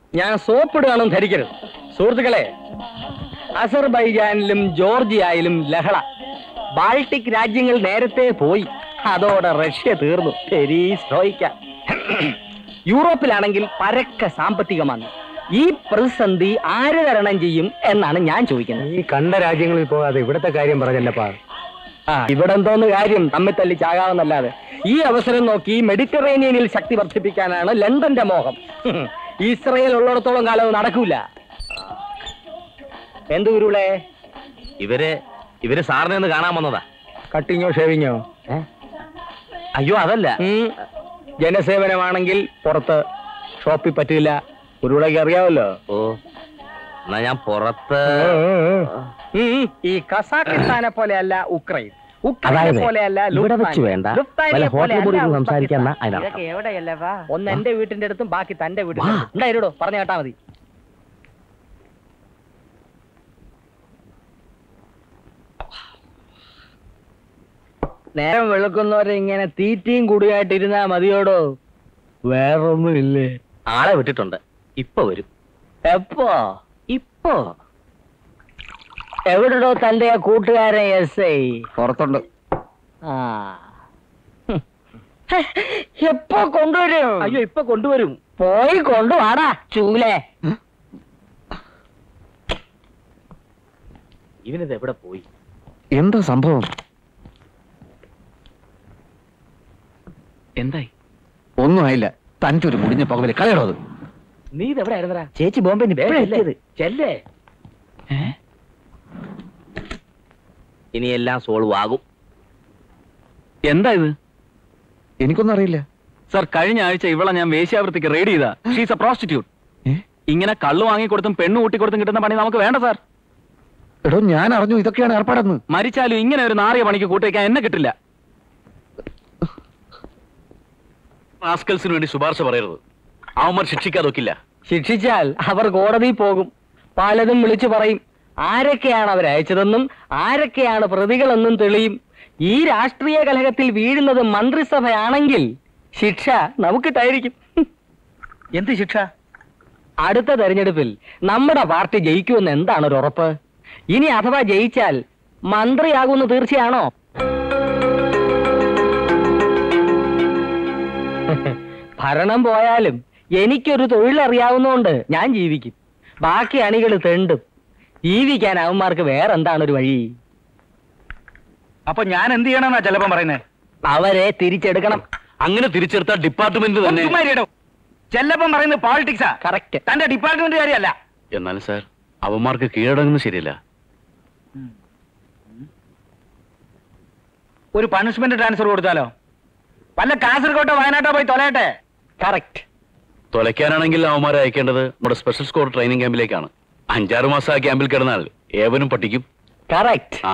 ഞാൻ സോപ്പിടുകയാണെന്ന് ധരിക്കരുത് സുഹൃത്തുക്കളെ അസർബൈജാനിലും ജോർജിയയിലും ലഹള ബാൾട്ടിക് രാജ്യങ്ങൾ നേരത്തെ പോയി അതോടെ റഷ്യ തീർന്നു പെരീസ്ട്രോയിക്ക യൂറോപ്പിലാണെങ്കിൽ പരക്ക സാമ്പത്തികമാണ് ഈ പ്രതിസന്ധി ആര് തരണം ചെയ്യും എന്നാണ് ഞാൻ ചോദിക്കുന്നത് ഈ കണ്ട രാജ്യങ്ങളിൽ പോകാതെ ഇവിടത്തെ കാര്യം പറഞ്ഞല്ലപ്പാ ആ ഇവിടെ എന്തോന്ന് കാര്യം തമ്മിൽ തല്ലി ചാകാവുന്നല്ലാതെ ഈ അവസരം നോക്കി മെഡിറ്ററേനിയനിൽ ശക്തി വർദ്ധിപ്പിക്കാനാണ് ലണ്ടന്റെ മോഹം ഹും. ഇസ്രയേൽ ഉള്ളിടത്തോളം കാലം അത് നടക്കൂല എന്ത് ഗുരുളെ ഇവര് ഇവര് സാറിനെ ഒന്ന് കാണാൻ വന്നതാ കട്ടിങ്ങോ ഷേവിങ്ങോ അയ്യോ അതല്ല ഉം. ജനസേവനമാണെങ്കിൽ പുറത്ത് ഷോപ്പിൽ പറ്റില്ല ഗുരുളേക്ക് അറിയാമല്ലോ ഓ എന്നാ ഞാൻ പുറത്ത് ഉം. ഈ കസാഖിസ്ഥാനെ പോലെയല്ല ഉക്രൈൻ ഉക്രൈനെ അതായത് പോലെയല്ല ഇവിടെ ലുഫ്താൻസ. വെച്ച് വേണ്ട. ലുഫ്താൻസയെ വല്ല ഹോട്ടൽ പോലെയല്ല മുറിയിൽ ഉസ്ബെക്കിസ്ഥാൻ. സംസാരിക്കാന്നാ അതിനർത്ഥം. ഇതൊക്കെ എവിടെയല്ലേ വാ? ഒന്ന് എന്റെ വീട്ടിന്റെ അടുത്തും ബാക്കി തന്റെ വീട്ടിൽ വാ. ഉണ്ടായിരോ പറഞ്ഞു കേട്ടാ മതി നേരം വെളുക്കുന്നവരെ ഇങ്ങനെ തീറ്റയും കുടിയായിട്ട് ഇരുന്നാ മതിയോടോ വേറൊന്നും ഇല്ലേ ആളെ വിട്ടിട്ടുണ്ട് ഇപ്പൊ വരും എപ്പോ ഇപ്പോ എവിടെടോ തന്റെ ആ കൂട്ടുകാരൻ എസ് ഐ പുറത്തുണ്ട് ആ ഹും. ഹെ, എപ്പോ കൊണ്ടുവരും അയ്യോ ഇപ്പൊ കൊണ്ടുവരും പോയി കൊണ്ടുവാടാ ചൂലേ ഇവനിത് എവിടെ പോയി എന്താ സംഭവം എന്തായി ഒന്നും ആയില്ല തനിക്കൊരു മുടിഞ്ഞ പകവല് കളയടോ അത് നീ ഇത് എവിടെ ആയിരുന്നടാ ചേച്ചി ബോംബെ ചെല്ലേ ഇനി എല്ലാം സോൾവ് ആകും എന്താ ഇത് എനിക്കൊന്നും അറിയില്ല സർ കഴിഞ്ഞ ആഴ്ച ഇവളെ ഞാൻ വേശ്യാവൃത്തിക്ക് റെയ്ഡ് ചെയ്താ ഷീസ് എ പ്രോസ്റ്റിറ്റ്യൂട്ട് ഏ? ഇങ്ങനെ കള്ളു വാങ്ങിക്കൊടുത്തും പെണ്ണു കൂട്ടിക്കൊടുത്തും കിട്ടുന്ന പണി നമുക്ക് വേണ്ട സാർ എടോ ഞാൻ അറിഞ്ഞു ഇതൊക്കെയാണ് ഏർപ്പാടെന്ന് മരിച്ചാലും ഇങ്ങനെ ഒരു നാറിയ പണിക്ക് കൂട്ടിവെക്കാൻ എന്നെ കിട്ടില്ല റാസ്കൽസിന് വേണ്ടി ശുപാർശ പറയരുത് അവന്മാർ ശിക്ഷിക്കാതൊക്കില്ല ശിക്ഷിച്ചാൽ അവർ കോടതിയിൽ പോകും പലതും വിളിച്ചു പറയും ആരൊക്കെയാണ് അവരയച്ചതെന്നും ആരൊക്കെയാണ് പ്രതികളെന്നും തെളിയും ഈ രാഷ്ട്രീയ കലഹത്തിൽ വീഴുന്നത് മന്ത്രിസഭയാണെങ്കിൽ ശിക്ഷ നമുക്കിട്ടായിരിക്കും എന്ത് ശിക്ഷ അടുത്ത തെരഞ്ഞെടുപ്പിൽ നമ്മുടെ പാർട്ടി ജയിക്കുമെന്ന് എന്താണ് ഒരു ഉറപ്പ് ഇനി അഥവാ ജയിച്ചാൽ മന്ത്രിയാകുമെന്ന് തീർച്ചയാണോ ഭരണം പോയാലും എനിക്കൊരു തൊഴിലറിയാവുന്നതുകൊണ്ട് ഞാൻ ജീവിക്കും ബാക്കി അണികൾ തെണ്ടും ജീവിക്കാൻ അവന്മാർക്ക് വേറെന്താണ് ഒരു വഴി അപ്പൊ ഞാൻ എന്ത് ചെയ്യണമെന്നാ ചിലപ്പം പറയുന്നത് അവരെ തിരിച്ചെടുക്കണം അങ്ങനെ തിരിച്ചെടുത്ത ഡിപ്പാർട്ട്മെന്റ് തന്നെ ചെല്ലപ്പം പറയുന്നത് പോളിറ്റിക്സാ കറക്റ്റ് തന്റെ ഡിപ്പാർട്ട്മെന്റ് കാര്യമല്ല എന്നാലും സാർ അവന്മാർക്ക് കീഴടങ്ങുന്നത് ശരിയല്ല ഒരു പണിഷ്മെന്റ് ട്രാൻസ്ഫർ കൊടുത്താലോ വല്ല കാസർഗോട്ടോ വയനാട്ടോ പോയി തൊലയട്ടെ കറക്റ്റ് തുലയ്ക്കാനാണെങ്കിൽ അവന്മാരെ അയക്കേണ്ടത് നമ്മുടെ സ്പെഷ്യൽ സ്കോഡ് ട്രെയിനിങ് ക്യാമ്പിലേക്കാണ് അഞ്ചാറ് മാസം ആ ക്യാമ്പിൽ കിടന്നാൽ ഏവനും പഠിക്കും കറക്റ്റ് ആ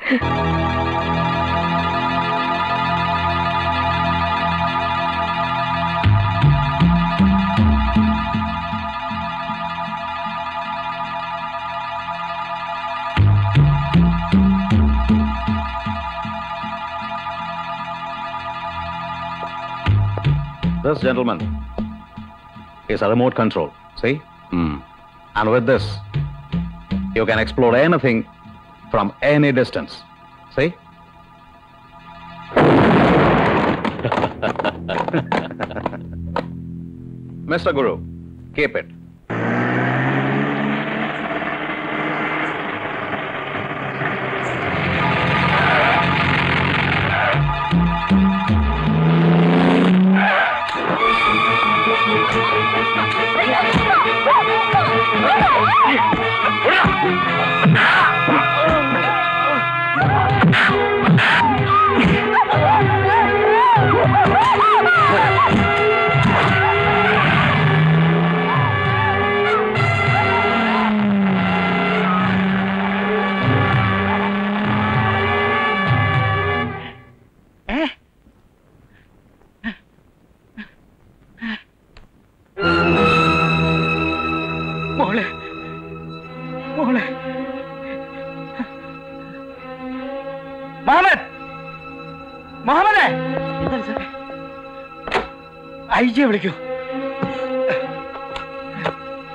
This gentleman is a remote control. See? ഉം. And with this, you can explore anything from any distance. See? Mr. Guru, keep it. മോളെ മോളെ മുഹമ്മദ് മുഹമ്മദേ ഐ ജിയെ വിളിക്കൂ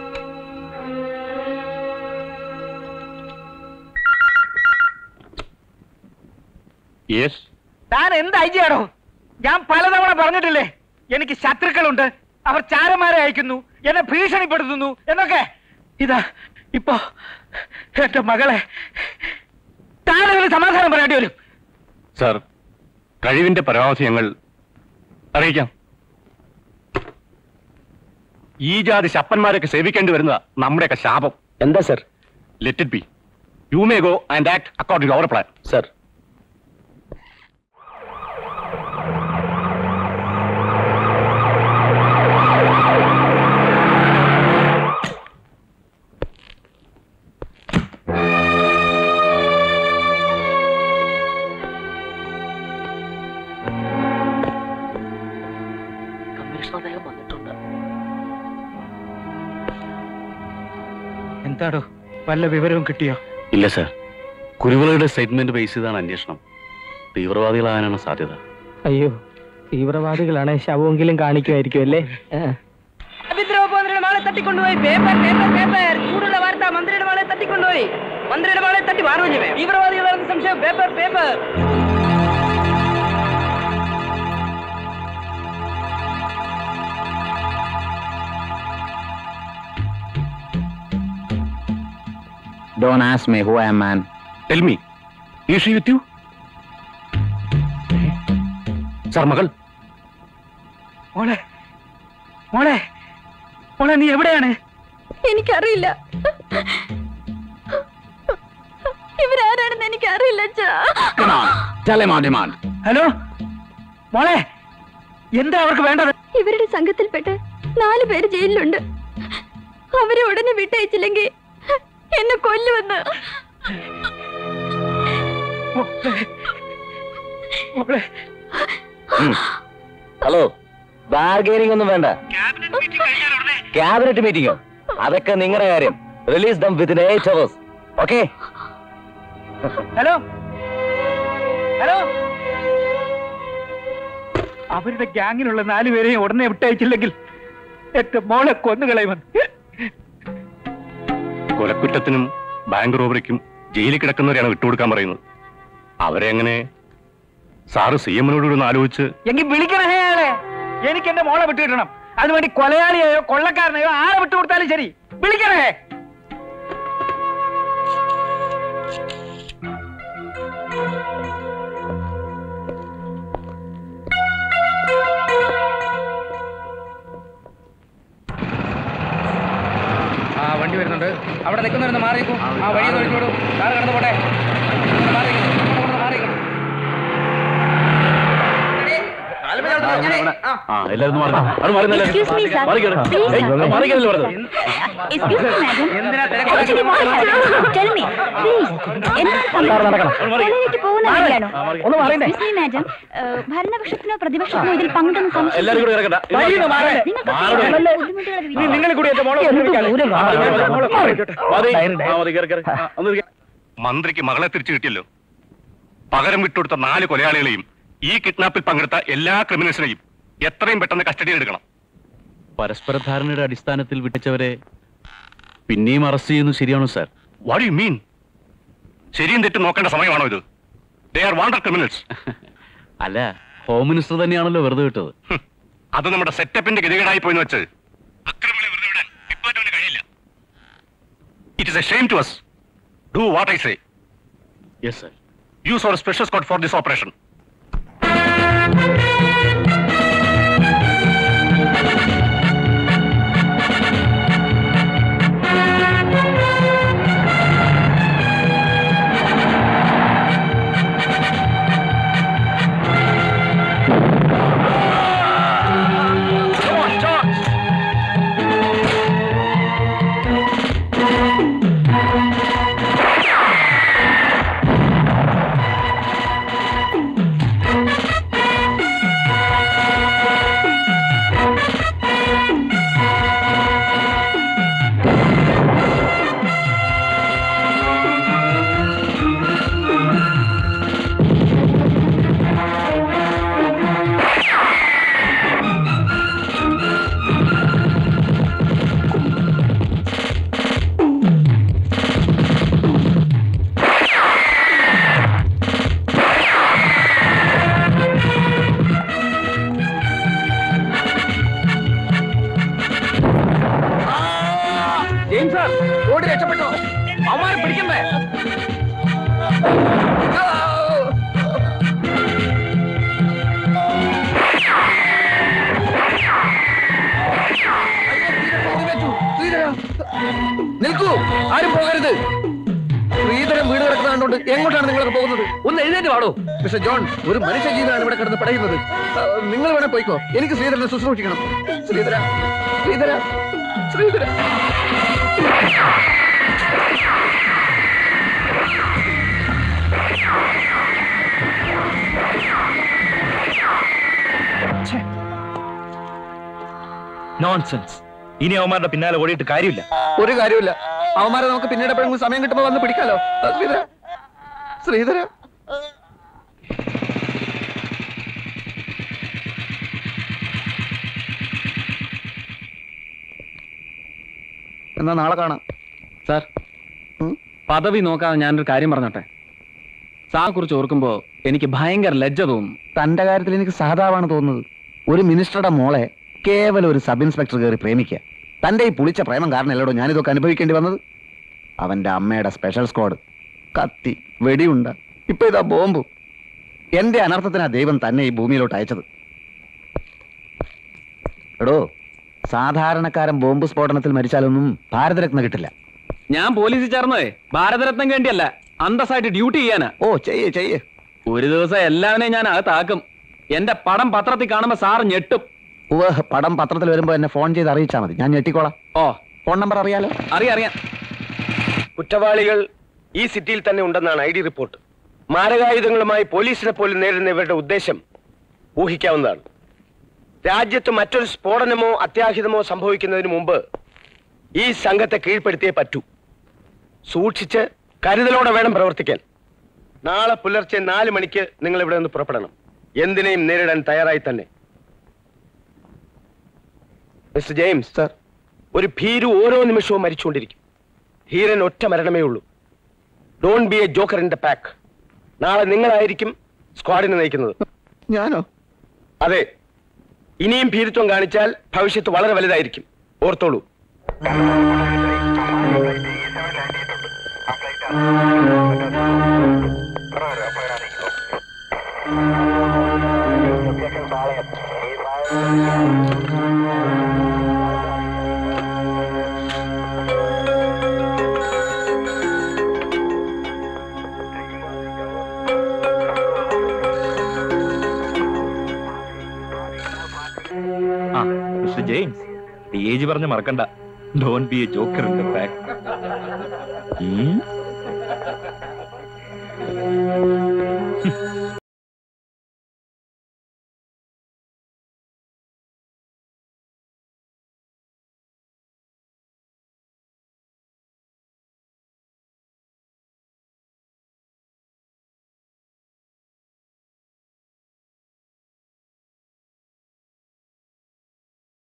യെസ് താൻ എന്ത് ഐജിയാണോ ഞാൻ പലതവണ പറഞ്ഞിട്ടില്ലേ എനിക്ക് ശത്രുക്കളുണ്ട് അവർ ചാരന്മാരെ അയക്കുന്നു എന്നെ ഭീഷണിപ്പെടുത്തുന്നു എന്നൊക്കെ ഇതാ ഇപ്പോ എന്റെ മകളെ താനൊരു സമാധാനം പറയേണ്ടി വരും സാർ കഴിവിന്റെ പരമാവധി ഞങ്ങൾ അറിയിക്കാം ഈ ജാതി ശപ്പന്മാരൊക്കെ സേവിക്കേണ്ടി വരുന്ന നമ്മുടെയൊക്കെ ശാപം എന്താ sir let it be you may go and act according our plan sir എന്താടോ വല്ല വിവരവും കിട്ടിയോ ഇല്ല സാർ കുരുവിളയുടെ സ്റ്റേറ്റ്മെന്റ് ബേസ് ചെയ്താണ് അന്വേഷണം തീവ്രവാദികളാകാനാണ് സാധ്യത അയ്യോ തീവ്രവാദികളാണ് ശവമെങ്കിലും കാണിക്കുമായിരിക്കും അല്ലേ വിദ്രോഹ മകളെ തട്ടിക്കൊണ്ടുപോയി പേപ്പർ പേപ്പർ പേപ്പർ ചൂടുള്ള വാർത്ത മന്ത്രിയുടെ മകളെ തട്ടിക്കൊണ്ടുപോയി മന്ത്രിയുടെ മകളെ തട്ടി മാറുകയും തീവ്രവാദികളാണെന്ന് സംശയം paper paper Don't ask me who I am, man. Tell me is she with you sir മകൾ മോളെ മോളെ മോളെ നീ എവിടെയാണ് എനിക്കറിയില്ല ഇവരാരാണെന്ന് എനിക്കറിയില്ല അച്ഛാ Come on, tell him our demand. Hello മോളെ എന്താ അവർക്ക് വേണ്ടത് ഇവരുടെ സംഘത്തിൽപ്പെട്ട് നാല് പേര് ജയിലിലുണ്ട് അവരെ ഉടനെ വിട്ടയച്ചില്ലെങ്കിൽ എന്നെ കൊല്ലുമെന്ന് മോളെ മോളെ ഹലോ ബാർഗൈനിങ് ഒന്നും വേണ്ട ക്യാബിനറ്റ് മീറ്റിംഗോ അതൊക്കെ നിങ്ങളുടെ കാര്യം release them within eight hours okay hello hello അവരുടെ ഗ്യാങ്ങിലുള്ള നാലുപേരെയും ഉടനെ വിട്ടയച്ചില്ലെങ്കിൽ എന്റെ മോളെ കൊന്നുകളയുമെന്ന് കൊലക്കുറ്റത്തിനും ബാങ്ക് റോബറിക്കും ജയിലിൽ കിടക്കുന്നവരെയാണ് വിട്ടുകൊടുക്കാൻ പറയുന്നത് അവരെ എങ്ങനെ സാറ് സി എമ്മിനോട് ഒന്ന് ആലോചിച്ച് എങ്കിൽ വിളിക്കണേ അയാളെ എനിക്ക് എന്റെ മോളെ വിട്ടുകിട്ടണം അതിനുവേണ്ടി കൊലയാളിയെയോ കൊള്ളക്കാരനെയോ ആരെ വിട്ടുകൊടുത്താലും ശരി വിളിക്കണേ ആ വണ്ടി വരുന്നുണ്ട് അവിടെ നിൽക്കുന്നവരുന്ന് മാറിയേക്കും ആ വഴി ഒഴിച്ചോളൂ കാറ് കടന്നു പോട്ടെ ഇങ്ങോട്ട് മാറിയേക്കും. ഇങ്ങോട്ട് ഇങ്ങോട്ട് മാറിയേക്കും. ആ. ആ എല്ലാവരും മാറി അവിടെ മാറി നില്ല്. Excuse me, sir. മാറി കേറ്. Please, ഏയ്, sir. മാറിക്കല്ലേ പറഞ്ഞത് Excuse me, madam. എന്തിനാ Actually, what happened? Tell me, please. എന്താണ് സംഭവിച്ചത്? കൊലയിലേക്ക് പോകുന്ന വഴിയാണോ? ഒന്ന് പറയണ്ടേ Excuse me, madam. ഏഹ്, ഭരണപക്ഷത്തിനോ പ്രതിപക്ഷത്തിനോ ഇതിൽ പങ്കിട്ടെന്ന് സംശയം എല്ലാവരും കൂടെ ഇറക്കണ്ട ഇത് വഴിയിൽ നിന്ന് മാറ്. നിങ്ങൾക്ക് മാറ്. നല്ല ബുദ്ധിമുട്ടുകൾ ഇനി നിങ്ങൾ കൂടി എന്റെ മോളെ എന്ത് ഉപദ്രവിക്കാതെ. ദൂരം കാണാൻ. മാറി, മാറി, മോളെ ഉപദ്രവിക്കട്ടെ. മതി. Diary, diary. ആ, മതി, കേറ്, കേറ്. ആ, ഒന്ന് ഇരിക്ക്. മന്ത്രിക്ക് മകളെ തിരിച്ചു കിട്ടിയല്ലോ പകരം വിട്ടുകൊടുത്ത നാല് കൊലയാളികളെയും ഈ കിഡ്നാപ്പിൽ പങ്കെടുത്ത എല്ലാ ക്രിമിനൽസിനെയും എത്രയും പെട്ടെന്ന് കസ്റ്റഡിയിൽ എടുക്കണം പരസ്പര ധാരണയുടെ അടിസ്ഥാനത്തിൽ വിട്ടിച്ചവരെ പിന്നെയും അറസ്റ്റ് ചെയ്യുന്നത് ശരിയാണോ സാർ വാട്ട് യു മീൻ ശരിയും തെറ്റും നോക്കേണ്ട സമയമാണോ ഇത് ദേ ആർ വാണ്ടർ ക്രിമിനൽസ് അല്ല ഹോം മിനിസ്റ്റർ തന്നെയാണല്ലോ വെറുതെ വിട്ടത് അത് നമ്മുടെ സെറ്റപ്പിന്റെ ഗതികേടായി പോയെന്ന് വെച്ച് അക്രമികളെ വെറുതെ വിടാൻ ഡിപ്പാർട്ട്മെന്റ് കഴിയില്ല it is a shame to us do what I say yes sir use our special squad for this operation sir ഓടി രക്ഷപ്പെട്ടോ അവന്മാരെ പിടിക്കണ്ടേ നിൽക്കൂ ആരും പോകരുത് ശ്രീധരൻ വീട് കിടക്കുന്ന കണ്ടോണ്ട് എങ്ങോട്ടാണ് നിങ്ങളൊക്കെ പോകുന്നത് ഒന്ന് എഴുന്നേറ്റ് പാടോ മിസ്റ്റർ ജോൺ ഒരു മനുഷ്യ ജീവനാണ് ഇവിടെ കിടന്ന് പടയുന്നത് ആ, നിങ്ങൾ വേണേ പോയിക്കോ എനിക്ക് ശ്രീധരനെ ശുശ്രൂഷിക്കണം ശ്രീധര ശ്രീധര ശ്രീധര നോൺസെൻസ് ഇനി അവന്മാരുടെ പിന്നാലെ ഓടിയിട്ട് കാര്യമില്ല ഒരു കാര്യമില്ല അവന്മാരെ നമുക്ക് പിന്നീട് എപ്പോഴെങ്കിലും സമയം കിട്ടുമ്പോ വന്ന് പിടിക്കാലോ ആ, ശ്രീധര ശ്രീധര എന്നാ നാളെ കാണാം സാർ ഉം? പദവി നോക്കാതെ ഞാനൊരു കാര്യം പറഞ്ഞോട്ടെ സാറിനെ കുറിച്ച് ഓർക്കുമ്പോ എനിക്ക് ഭയങ്കര ലജ്ജ തോന്നുന്നു തന്റെ കാര്യത്തിൽ എനിക്ക് സഹതാപാണ് തോന്നുന്നത് ഒരു മിനിസ്റ്ററുടെ മോളെ കേവലം ഒരു സബ് ഇൻസ്പെക്ടർ കയറി പ്രേമിക്കുക തന്റെ ഈ പുളിച്ച പ്രേമം കാരണം അല്ലടോ ഞാനിതൊക്കെ അനുഭവിക്കേണ്ടി വന്നത് അവന്റെ അമ്മയുടെ സ്പെഷ്യൽ സ്ക്വാഡ് കത്തി വെടിയുണ്ട ഇപ്പൊ ഇതാ ബോംബും എന്റെ അനർത്ഥത്തിനാ ദൈവം തന്നെ ഈ ഭൂമിയിലോട്ട് അയച്ചത് എടോ സാധാരണക്കാരൻ ബോംബ് സ്ഫോടനത്തിൽ മരിച്ചാലൊന്നും ഭാരതരത്ന കിട്ടില്ല ഞാൻ പോലീസിൽ ചേർന്നതേ ഭാരതരത്നം വേണ്ടിയല്ല അന്തസ്സായിട്ട് ഡ്യൂട്ടി ചെയ്യാനാ ഓ ചെയ്യേ ചെയ്യേ ഒരു ദിവസം എല്ലാവരെയും ഞാൻ അകത്താക്കും എന്റെ പടം പത്രത്തിൽ കാണുമ്പോ സാറ് ഞെട്ടും ഉവ്വ് പടം പത്രത്തിൽ വരുമ്പോ എന്നെ ഫോൺ ചെയ്ത് അറിയിച്ചാൽ മതി ഞാൻ ഞെട്ടിക്കോളാം ഓ ഫോൺ നമ്പർ അറിയാലോ അറിയാം അറിയാം കുറ്റവാളികൾ ഈ സിറ്റിയിൽ തന്നെ ഉണ്ടെന്നാണ് ഐ ഡി റിപ്പോർട്ട് മാരകായുധങ്ങളുമായി പോലീസിനെ പോലും നേരിടുന്ന ഇവരുടെ ഉദ്ദേശം ഊഹിക്കാവുന്നതാണ് രാജ്യത്ത് മറ്റൊരു സ്ഫോടനമോ അത്യാഹിതമോ സംഭവിക്കുന്നതിന് മുമ്പ് ഈ സംഘത്തെ കീഴ്പ്പെടുത്തിയേ പറ്റൂ സൂക്ഷിച്ച് കരുതലോടെ വേണം പ്രവർത്തിക്കാൻ നാളെ പുലർച്ചെ നാല് മണിക്ക് നിങ്ങൾ ഇവിടെ നിന്ന് പുറപ്പെടണം എന്തിനേയും നേരിടാൻ തയ്യാറായി തന്നെ മിസ്റ്റർ ജെയിംസ് സർ ഒരു ഭീരു ഓരോ നിമിഷവും മരിച്ചുകൊണ്ടിരിക്കും ധീരൻ ഒറ്റ മരണമേ ഉള്ളൂ don't be a joker in the pack നാളെ നിങ്ങളായിരിക്കും സ്ക്വാഡിനെ നയിക്കുന്നത് ഞാനോ അതെ ഇനിയും ഭീരുത്വം കാണിച്ചാൽ ഭവിഷ്യത്ത് വളരെ വലുതായിരിക്കും ഓർത്തോളൂ ആ മിസ്റ്റർ ജെയിംസ് ഏജ് പറഞ്ഞ് മറക്കണ്ട don't be a joker in the pack